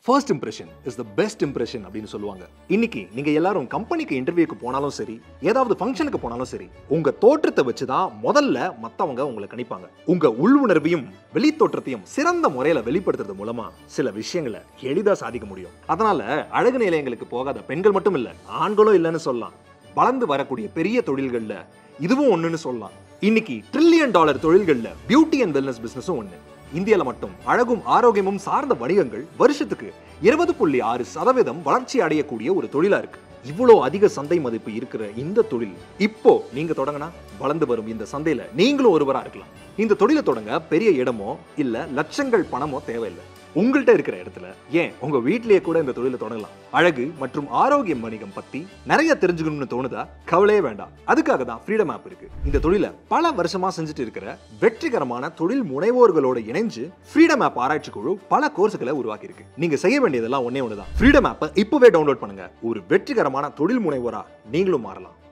first impression is the best impression அப்படின்னு சொல்லுவாங்க இன்னைக்கு நீங்க எல்லாரும் கம்பெனிக்கு இன்டர்வியூக்கு போனாலும் சரி ஏதாவது ஃபங்க்ஷனுக்கு போனாலும் சரி உங்க தோற்றத்தை வச்சு தான் முதல்ல மத்தவங்க உங்களை கணிப்பாங்க உங்க உள் உணர்வையும் வெளி தோற்றத்தையும் சிறந்த முறையில வெளிப்படுத்துறது மூலமா சில விஷயங்களை எளிதா சாதிக்க முடியும் அதனால அழகு நிலையங்களுக்கு போகாத பெண்கள் மட்டும் இல்ல ஆண்களும் இல்லைன்னு சொல்லலாம் வளர்ந்து வரக்கூடிய பெரிய தொழில்கள்ல இதுவும் ஒண்ணுன்னு சொல்லலாம் இன்னைக்கு ட்ரில்லியன் டாலர் தொழில்கள்ல பியூட்டி அண்ட் வெல்னஸ் பிசினஸும் ஒண்ணு இந்தியால மட்டும் அழகும் ஆரோக்கியமும் சார்ந்த வணிகங்கள் வருஷத்துக்கு இருபது புள்ளி ஆறு சதவீதம் வளர்ச்சி அடையக்கூடிய ஒரு தொழிலா இருக்கு இவ்வளோ அதிக சந்தை மதிப்பு இருக்கிற இந்த தொழில் இப்போ நீங்க தொடங்கினா வளர்ந்து வரும் இந்த சந்தையில நீங்களும் ஒருவரா இருக்கலாம் இந்த தொழிலை தொடங்க பெரிய இடமோ இல்ல லட்சங்கள் பணமோ தேவையில்லை உங்கள்கிட்ட இருக்கிற இடத்துல ஏன் உங்க வீட்லயே கூட இந்த தொழிலை தொடங்கலாம் அழகு மற்றும் ஆரோக்கியம் வணிகம் பத்தி நிறைய தெரிஞ்சுக்கணும்னு தோணுதா கவலையே வேண்டாம் அதுக்காக தான் ஃப்ரீடம் ஆப் இருக்கு இந்த தொழிலை பல வருஷமா செஞ்சுட்டு இருக்கிற வெற்றிகரமான தொழில் முனைவோர்களோட இணைஞ்சு ஃப்ரீடம் ஆப் ஆராய்ச்சி குழு பல கோர்ஸுகளை உருவாக்கி இருக்கு நீங்க செய்ய வேண்டியதெல்லாம் ஒன்னே ஒண்ணுதான் ஃப்ரீடம் ஆப்பை இப்பவே டவுன்லோட் பண்ணுங்க ஒரு வெற்றிகரமான தொழில் முனைவோரா நீங்களும் மாறலாம்